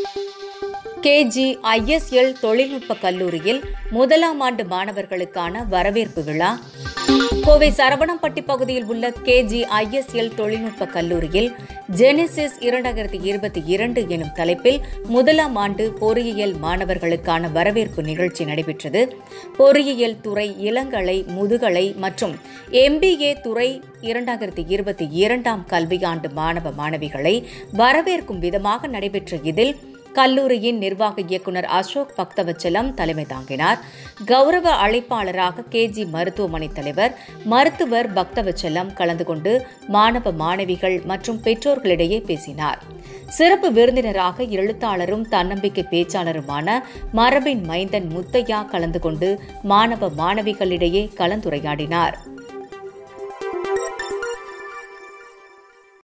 KG ISL தொழில்நுட்ப கல்லூரியில் முதலாம் ஆண்டு மாணவர்களுக்கான வரவேற்பு விழா கோவை சரவணம்பட்டி பகுதியில் உள்ள கேஜி ஐஎஸ்எல் தொழில்நுட்ப கல்லூரியில் ஜெனிசிஸ் இரண்டாயிரத்தி இருபத்தி இரண்டு எனும் தலைப்பில் முதலாம் ஆண்டு பொறியியல் மாணவர்களுக்கான வரவேற்பு நிகழ்ச்சி நடைபெற்றது பொறியியல் துறை இளங்கலை முதுகலை மற்றும் எம்பிஏ துறை இரண்டாயிரத்தி இருபத்தி இரண்டாம் கல்வியாண்டு மாணவ மாணவிகளை வரவேற்கும் விதமாக நடைபெற்ற இதில் கல்லூரியின் நிர்வாக இயக்குநர் அசோக் பக்தவச்சலம் தலைமை தாங்கினார் கௌரவ அழைப்பாளராக கேஜி மருத்துவமனை தலைவர் மருத்துவர் பக்தவச்சலம் கலந்து கொண்டு மாணவ மாணவிகள் மற்றும் பெற்றோர்களிடையே பேசினார் சிறப்பு விருந்தினராக எழுத்தாளரும் தன்னம்பிக்கை பேச்சாளருமான மரபின் மைந்தன் முத்தையா கலந்து கொண்டு மாணவ மாணவிகளிடையே கலந்துரையாடினார்